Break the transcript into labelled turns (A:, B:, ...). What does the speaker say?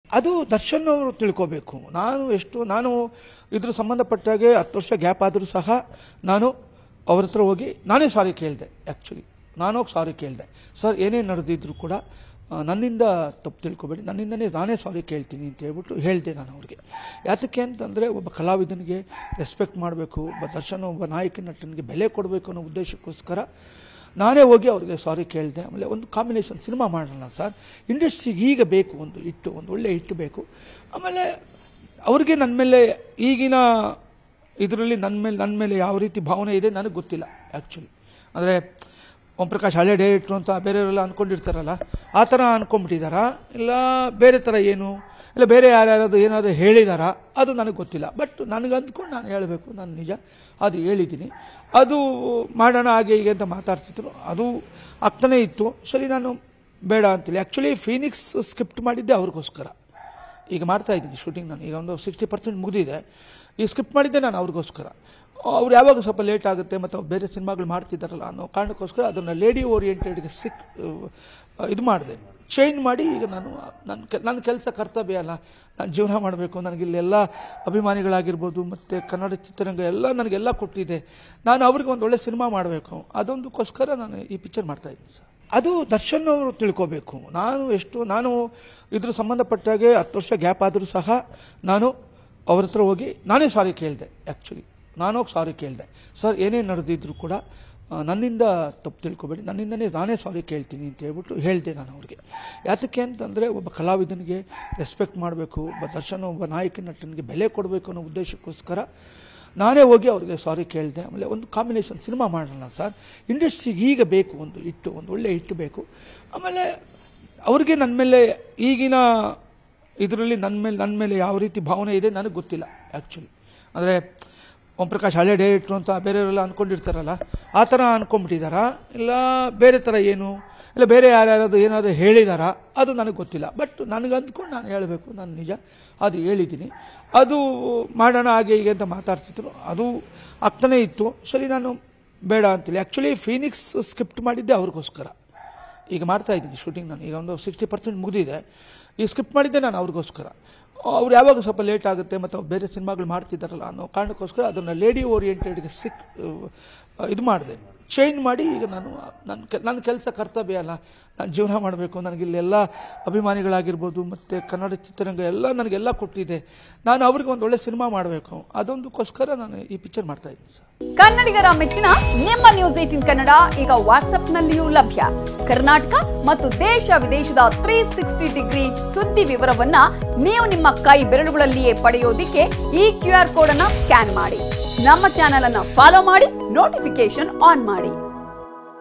A: ಅದು ದರ್ಶನ್ ಅವರು ತಿಳ್ಕೋಬೇಕು ನಾನು ಎಷ್ಟು ನಾನು ಇದ್ರ ಸಂಬಂಧಪಟ್ಟಾಗೆ ಹತ್ತು ವರ್ಷ ಗ್ಯಾಪ್ ಆದರೂ ಸಹ ನಾನು ಅವ್ರ ಹತ್ರ ಹೋಗಿ ನಾನೇ ಸಾರಿ ಕೇಳಿದೆ ಆ್ಯಕ್ಚುಲಿ ನಾನು ಹೋಗಿ ಸಾರಿ ಕೇಳಿದೆ ಸರ್ ಏನೇ ನಡೆದಿದ್ರು ಕೂಡ ಆ, ನನ್ನಿಂದ ತಪ್ಪು ತಿಳ್ಕೊಬೇಡಿ ನನ್ನಿಂದನೇ ನಾನೇ ಸಾರಿ ಕೇಳ್ತೀನಿ ಅಂತ ಹೇಳ್ಬಿಟ್ಟು ಹೇಳಿದೆ ನಾನು ಅವ್ರಿಗೆ ಯಾತಕ್ಕೆ ಅಂತಂದರೆ ಒಬ್ಬ ಕಲಾವಿದನಿಗೆ ರೆಸ್ಪೆಕ್ಟ್ ಮಾಡಬೇಕು ಒಬ್ಬ ದರ್ಶನ ಒಬ್ಬ ನಾಯಕ ನಟನಿಗೆ ಬೆಲೆ ಕೊಡಬೇಕು ಅನ್ನೋ ಉದ್ದೇಶಕ್ಕೋಸ್ಕರ ನಾನೇ ಹೋಗಿ ಅವ್ರಿಗೆ ಸಾರಿ ಕೇಳಿದೆ ಆಮೇಲೆ ಒಂದು ಕಾಂಬಿನೇಷನ್ ಸಿನಿಮಾ ಮಾಡೋಣ ಸರ್ ಇಂಡಸ್ಟ್ರಿಗೆ ಈಗ ಬೇಕು ಒಂದು ಹಿಟ್ಟು ಒಂದು ಒಳ್ಳೆ ಹಿಟ್ಟು ಬೇಕು ಆಮೇಲೆ ಅವ್ರಿಗೆ ನನ್ನ ಮೇಲೆ ಈಗಿನ ಇದರಲ್ಲಿ ನನ್ನ ಮೇಲೆ ನನ್ನ ಮೇಲೆ ಯಾವ ರೀತಿ ಭಾವನೆ ಇದೆ ನನಗೆ ಗೊತ್ತಿಲ್ಲ ಆ್ಯಕ್ಚುಲಿ ಅಂದರೆ ಓಂ ಪ್ರಕಾಶ್ ಹಳೆ ಡೈರೆಕ್ಟ್ರು ಅಂತ ಬೇರೆಯವರೆಲ್ಲ ಅಂದ್ಕೊಂಡಿರ್ತಾರಲ್ಲ ಆ ಥರ ಅಂದ್ಕೊಂಬಿಟ್ಟಿದ್ದಾರಾ ಇಲ್ಲ ಬೇರೆ ಥರ ಏನು ಇಲ್ಲ ಬೇರೆ ಯಾರ್ಯಾರದು ಏನಾದರೂ ಹೇಳಿದಾರಾ ಅದು ನನಗೆ ಗೊತ್ತಿಲ್ಲ ಬಟ್ ನನಗೆ ಅಂದ್ಕೊಂಡು ನಾನು ಹೇಳಬೇಕು ನಾನು ನಿಜ ಅದು ಹೇಳಿದ್ದೀನಿ ಅದು ಮಾಡೋಣ ಹಾಗೆ ಹೀಗೆ ಅಂತ ಮಾತಾಡ್ತಿದ್ರು ಅದು ಆಗ್ತಾನೇ ಇತ್ತು ಸರಿ ನಾನು ಬೇಡ ಅಂತೇಳಿ ಆ್ಯಕ್ಚುಲಿ ಫೀನಿಕ್ಸ್ ಸ್ಕ್ರಿಪ್ಟ್ ಮಾಡಿದ್ದೆ ಅವ್ರಿಗೋಸ್ಕರ ಈಗ ಮಾಡ್ತಾ ಇದ್ದೀನಿ ಶೂಟಿಂಗ್ ನಾನು ಈಗ ಒಂದು ಸಿಕ್ಸ್ಟಿ ಪರ್ಸೆಂಟ್ ಮುಗಿದಿದೆ ಈ ಸ್ಕ್ರಿಪ್ಟ್ ಮಾಡಿದ್ದೆ ನಾನು ಅವ್ರಿಗೋಸ್ಕರ ಅವ್ರು ಯಾವಾಗ ಸ್ವಲ್ಪ ಲೇಟ್ ಆಗುತ್ತೆ ಮತ್ತು ಅವ್ರು ಬೇರೆ ಸಿನಿಮಾಗಳು ಮಾಡ್ತಿದ್ದಾರಲ್ಲ ಅನ್ನೋ ಕಾರಣಕ್ಕೋಸ್ಕರ ಅದನ್ನು ಲೇಡಿ ಓರಿಯೆಂಟೆಡ್ಗೆ ಸಿಕ್ ಇದು ಮಾಡಿದೆ ಚೇಂಜ್ ಮಾಡಿ ಈಗ ನಾನು ನನ್ನ ಕೆ ನನ್ನ ಕೆಲಸ ಕರ್ತವ್ಯ ಅಲ್ಲ ನಾನು ಜೀವನ ಮಾಡಬೇಕು ನನಗಿಲ್ಲೆಲ್ಲ ಅಭಿಮಾನಿಗಳಾಗಿರ್ಬೋದು ಮತ್ತು ಕನ್ನಡ ಚಿತ್ರರಂಗ ಎಲ್ಲ ನನಗೆಲ್ಲ ಕೊಟ್ಟಿದೆ ನಾನು ಅವ್ರಿಗೆ ಒಂದು ಒಳ್ಳೆ ಸಿನಿಮಾ ಮಾಡಬೇಕು ಅದೊಂದಕ್ಕೋಸ್ಕರ ನಾನು ಈ ಪಿಕ್ಚರ್ ಮಾಡ್ತಾ ಇದ್ದೀನಿ ಸರ್ ಅದು ದರ್ಶನ್ ಅವರು ತಿಳ್ಕೋಬೇಕು ನಾನು ಎಷ್ಟು ನಾನು ಇದ್ರ ಸಂಬಂಧಪಟ್ಟಾಗೆ ಹತ್ತು ವರ್ಷ ಗ್ಯಾಪ್ ಆದರೂ ಸಹ ನಾನು ಅವ್ರ ಹತ್ರ ಹೋಗಿ ನಾನೇ ಸಾರಿ ಕೇಳಿದೆ ಆ್ಯಕ್ಚುಲಿ ನಾನು ಹೋಗಿ ಸಾರಿ ಕೇಳಿದೆ ಸರ್ ಏನೇ ನಡೆದಿದ್ರು ಕೂಡ ಆ, ನನ್ನಿಂದ ತಪ್ಪು ತಿಳ್ಕೊಬೇಡಿ ನನ್ನಿಂದನೇ ನಾನೇ ಸಾರಿ ಕೇಳ್ತೀನಿ ಅಂತ ಹೇಳ್ಬಿಟ್ಟು ಹೇಳಿದೆ ನಾನು ಅವ್ರಿಗೆ ಯಾತಕ್ಕೆ ಅಂತಂದರೆ ಒಬ್ಬ ಕಲಾವಿದನಿಗೆ ರೆಸ್ಪೆಕ್ಟ್ ಮಾಡಬೇಕು ಒಬ್ಬ ದರ್ಶನ ಒಬ್ಬ ನಾಯಕ ನಟನಿಗೆ ಬೆಲೆ ಕೊಡಬೇಕು ಅನ್ನೋ ಉದ್ದೇಶಕ್ಕೋಸ್ಕರ ನಾನೇ ಹೋಗಿ ಅವ್ರಿಗೆ ಸಾರಿ ಕೇಳಿದೆ ಆಮೇಲೆ ಒಂದು ಕಾಂಬಿನೇಷನ್ ಸಿನಿಮಾ ಮಾಡೋಣ ಸರ್ ಇಂಡಸ್ಟ್ರಿಗೆ ಈಗ ಬೇಕು ಒಂದು ಹಿಟ್ಟು ಒಂದು ಒಳ್ಳೆ ಹಿಟ್ಟು ಬೇಕು ಆಮೇಲೆ ಅವ್ರಿಗೆ ನನ್ನ ಮೇಲೆ ಈಗಿನ ಇದರಲ್ಲಿ ನನ್ನ ಮೇಲೆ ನನ್ನ ಮೇಲೆ ಯಾವ ರೀತಿ ಭಾವನೆ ಇದೆ ನನಗೆ ಗೊತ್ತಿಲ್ಲ ಆ್ಯಕ್ಚುಲಿ ಅಂದರೆ ಓಂ ಪ್ರಕಾಶ್ ಹಳೆ ಡೈರೆಕ್ಟ್ರು ಅಂತ ಬೇರೆಯವರೆಲ್ಲ ಅಂದ್ಕೊಂಡಿರ್ತಾರಲ್ಲ ಆ ಥರ ಅಂದ್ಕೊಂಬಿಟ್ಟಿದ್ದಾರಾ ಇಲ್ಲ ಬೇರೆ ಥರ ಏನು ಇಲ್ಲ ಬೇರೆ ಯಾರ್ಯಾರದು ಏನಾದರೂ ಹೇಳಿದಾರಾ ಅದು ನನಗೆ ಗೊತ್ತಿಲ್ಲ ಬಟ್ ನನಗೆ ಅಂದ್ಕೊಂಡು ನಾನು ಹೇಳಬೇಕು ನಾನು ನಿಜ ಅದು ಹೇಳಿದ್ದೀನಿ ಅದು ಮಾಡೋಣ ಹಾಗೆ ಹೀಗೆ ಅಂತ ಮಾತಾಡ್ತಿದ್ರು ಅದು ಆಗ್ತಾನೇ ಇತ್ತು ಸರಿ ನಾನು ಬೇಡ ಅಂತೇಳಿ ಆ್ಯಕ್ಚುಲಿ ಫೀನಿಕ್ಸ್ ಸ್ಕ್ರಿಪ್ಟ್ ಮಾಡಿದ್ದೆ ಅವ್ರಿಗೋಸ್ಕರ ಈಗ ಮಾಡ್ತಾ ಇದ್ದೀನಿ ಶೂಟಿಂಗ್ ನಾನು ಈಗ ಒಂದು ಸಿಕ್ಸ್ಟಿ ಪರ್ಸೆಂಟ್ ಮುಗಿದಿದೆ ಈ ಸ್ಕ್ರಿಪ್ಟ್ ಮಾಡಿದ್ದೆ ನಾನು ಅವ್ರಿಗೋಸ್ಕರ ಅವ್ರು ಯಾವಾಗ ಸ್ವಲ್ಪ ಲೇಟ್ ಆಗುತ್ತೆ ಮತ್ತು ಅವ್ರು ಬೇರೆ ಸಿನಿಮಾಗಳು ಮಾಡ್ತಿದ್ದಾರಲ್ಲ ಅನ್ನೋ ಕಾರಣಕ್ಕೋಸ್ಕರ ಅದನ್ನು ಲೇಡಿ ಓರಿಯೆಂಟೆಡ್ಗೆ ಸಿಕ್ ಇದು ಮಾಡಿದೆ ಚೇಂಜ್ ಮಾಡಿ ಈಗ ನಾನು ನನ್ನ ಕೆ ನನ್ನ ಕೆಲಸ ಕರ್ತವ್ಯ ಅಲ್ಲ ನಾನು ಜೀವನ ಮಾಡಬೇಕು ನನಗಿಲ್ಲೆಲ್ಲ ಅಭಿಮಾನಿಗಳಾಗಿರ್ಬೋದು ಮತ್ತು ಕನ್ನಡ ಚಿತ್ರರಂಗ ಎಲ್ಲ ನನಗೆಲ್ಲ ಕೊಟ್ಟಿದೆ ನಾನು ಅವ್ರಿಗೆ ಒಂದು ಒಳ್ಳೆ ಸಿನಿಮಾ ಮಾಡಬೇಕು ಅದೊಂದಕ್ಕೋಸ್ಕರ ನಾನು ಈ ಪಿಕ್ಚರ್ ಮಾಡ್ತಾ ಇದ್ದೀನಿ ಸರ್
B: ಕನ್ನಡಿಗರ ಮೆಚ್ಚಿನ ನಿಮ್ಮ ನ್ಯೂಸ್ ಏಟಿನ್ ಕನ್ನಡ ಈಗ ವಾಟ್ಸ್ಆಪ್ನಲ್ಲಿಯೂ ಲಭ್ಯ ಕರ್ನಾಟಕ ಮತ್ತು ದೇಶ ವಿದೇಶದ ತ್ರೀ ಸಿಕ್ಸ್ಟಿ ಡಿಗ್ರಿ ಸುದ್ದಿ ವಿವರವನ್ನ ನೀವು ನಿಮ್ಮ ಕೈ ಬೆರಳುಗಳಲ್ಲಿಯೇ ಪಡೆಯೋದಿಕ್ಕೆ ಈ ಕ್ಯೂ ಆರ್ ಕೋಡ್ ಅನ್ನ ಸ್ಕ್ಯಾನ್ ಮಾಡಿ ನಮ್ಮ ಚಾನೆಲ್ ಅನ್ನ ಫಾಲೋ ಮಾಡಿ ನೋಟಿಫಿಕೇಶನ್ ಆನ್ ಮಾಡಿ